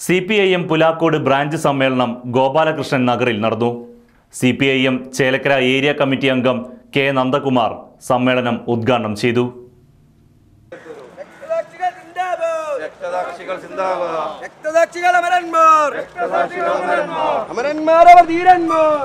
C P I M Pulakode branch സമ്മേളനം ഗോപാലകൃഷ്ണൻ നഗറിൽ നടന്നു C P I M Chelakkara area committee അംഗം കെ നന്ദകുമാർ സമ്മേളനം ഉദ്ഘാടനം ചെയ്തു രക്തസാക്ഷികൾ സിന്ദാബാദ് രക്തസാക്ഷികൾ സിന്ദാബാദ് രക്തസാക്ഷികൾ അമരന്മാർ അമരന്മാർ അവർ ധീരന്മാർ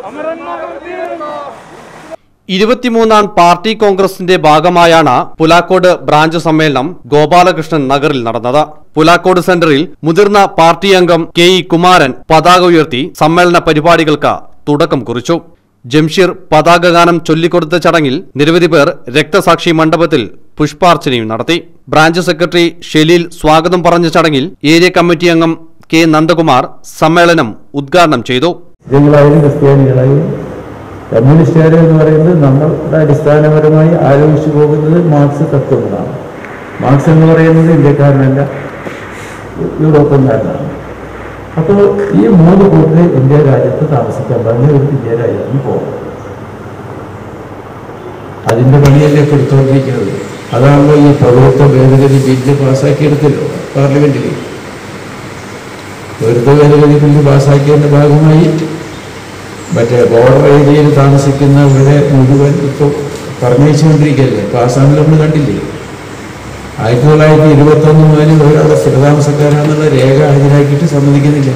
ഇരുപത്തിമൂന്നാം പാർട്ടി കോൺഗ്രസിന്റെ ഭാഗമായാണ് പുലാക്കോട് ബ്രാഞ്ച് സമ്മേളനം ഗോപാലകൃഷ്ണൻ നഗറിൽ നടന്നത് പുലാക്കോട് സെന്ററിൽ മുതിർന്ന പാർട്ടി അംഗം കെ ഇ കുമാരൻ പതാക ഉയർത്തി സമ്മേളന പരിപാടികൾക്ക് തുടക്കം കുറിച്ചു ജംഷീർ പതാക ഗാനം ചൊല്ലിക്കൊടുത്ത ചടങ്ങിൽ നിരവധി പേർ രക്തസാക്ഷി മണ്ഡപത്തിൽ പുഷ്പാർച്ചനയും നടത്തി ബ്രാഞ്ച് സെക്രട്ടറി ഷെലീൽ സ്വാഗതം പറഞ്ഞ ചടങ്ങിൽ ഏരിയ കമ്മിറ്റി അംഗം കെ നന്ദകുമാർ സമ്മേളനം ഉദ്ഘാടനം ചെയ്തു മുസ്ലിങ്ങളായാലും ക്രിസ്ത്യാനികളായും കമ്മ്യൂണിസ്റ്റുകാർ എന്ന് പറയുന്നത് നമ്മളുടെ അടിസ്ഥാനപരമായി ആലോചിച്ചു പോകുന്നത് മാർക്സ് തത്വങ്ങളാണ് മാർക്സ് എന്ന് പറയുന്നത് ഇന്ത്യക്കാരനല്ല യൂറോപ്പുകാരനാണ് അപ്പോൾ ഈ മൂന്ന് കൂട്ടർ ഇന്ത്യ രാജ്യത്ത് താമസിക്കാൻ പറഞ്ഞ ഒരു ഇന്ത്യ രാജ്യത്തിന് പോകണം അതിന്റെ പണിയല്ലേ ഇപ്പോൾ എടുത്തുകൊണ്ടിരിക്കുന്നത് അതാണല്ലോ ഈ പൗരത്വ ഭേദഗതി ബില്ല് പാസ്സാക്കിയെടുത്തല്ലോ പാർലമെന്റിൽ പൗരത്വ ഭേദഗതി ബില്ല് പാസ്സാക്കിയതിന്റെ ഭാഗമായി മറ്റേ ബോർഡർ ഏരിയയിൽ താമസിക്കുന്നവരെ മുഴുവൻ ഇപ്പോൾ പറഞ്ഞയച്ചുകൊണ്ടിരിക്കുകയല്ലേ പാസ്സാമിൽ നമ്മൾ കണ്ടില്ലേ ആയിരത്തി തൊള്ളായിരത്തി ഇരുപത്തൊന്ന് മുതൽ ഒരാളെ സ്ഥിരതാമസക്കാരാണെന്നുള്ള രേഖ ഹാജരാക്കിയിട്ട് സമ്മതിക്കുന്നില്ല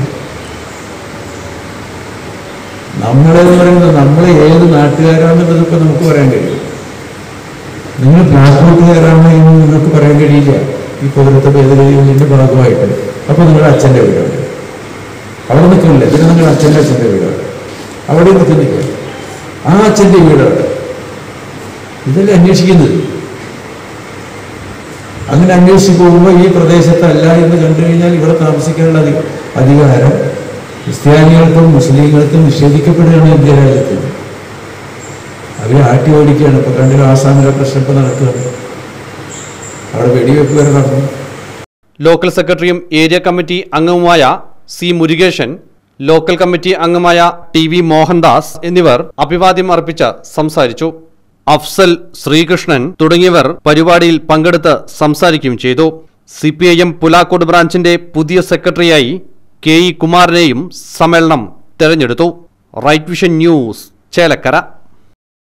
നമ്മളെന്ന് പറയുന്നത് നമ്മൾ ഏത് നാട്ടുകാരാണെന്നുള്ളത് ഇപ്പം നമുക്ക് പറയാൻ കഴിയും നിങ്ങൾ പാസ്പോർട്ടുകാരാണ് എന്ന് നിങ്ങൾക്ക് പറയാൻ കഴിയില്ല ഈ പൗരത്വ ഭേദഗതി ബില്ലിന്റെ ഭാഗമായിട്ട് അപ്പോൾ നിങ്ങളുടെ അച്ഛൻ്റെ വീടാണ് അവിടെ നിൽക്കുന്നില്ല പിന്നെ നിങ്ങളുടെ അച്ഛൻ്റെ അച്ഛൻ്റെ വീടാണ് അവിടെ നിൽക്കുന്നില്ല ആ അച്ഛൻ്റെ വീടാണ് ഇതല്ലേ അന്വേഷിക്കുന്നത് അങ്ങനെ അന്വേഷിച്ച് പോകുമ്പോൾ ഈ പ്രദേശത്തല്ല എന്ന് കണ്ടു കഴിഞ്ഞാൽ ഇവിടെ താമസിക്കാനുള്ള അധി അധികാരം ക്രിസ്ത്യാനികൾക്കും മുസ്ലിങ്ങൾക്കും നിഷേധിക്കപ്പെടുകയാണ് ഇന്ത്യ രാജ്യത്ത് അവരെ ആട്ടി ഓടിക്കുകയാണ് ഇപ്പൊ കണ്ടില്ല ആസാമിലെ പ്രശ്നം ഇപ്പൊ നടക്കുകയാണ് അവിടെ വെടിവെപ്പ് വരെ നടന്നു ലോക്കൽ സെക്രട്ടറിയും ഏരിയ കമ്മിറ്റി അംഗവുമായ സി മുരുകേശൻ ലോക്കൽ കമ്മിറ്റി അംഗമായ ടി വി മോഹൻദാസ് എന്നിവർ അഭിവാദ്യം അർപ്പിച്ച് സംസാരിച്ചു അഫ്സൽ ശ്രീകൃഷ്ണൻ തുടങ്ങിയവർ പരിപാടിയിൽ പങ്കെടുത്ത് സംസാരിക്കുകയും ചെയ്തു C P I M Pulakode ബ്രാഞ്ചിന്റെ പുതിയ സെക്രട്ടറിയായി കെ ഇ കുമാരനെയും സമ്മേളനം തെരഞ്ഞെടുത്തു റൈറ്റ് വിഷൻ ന്യൂസ് ചേലക്കര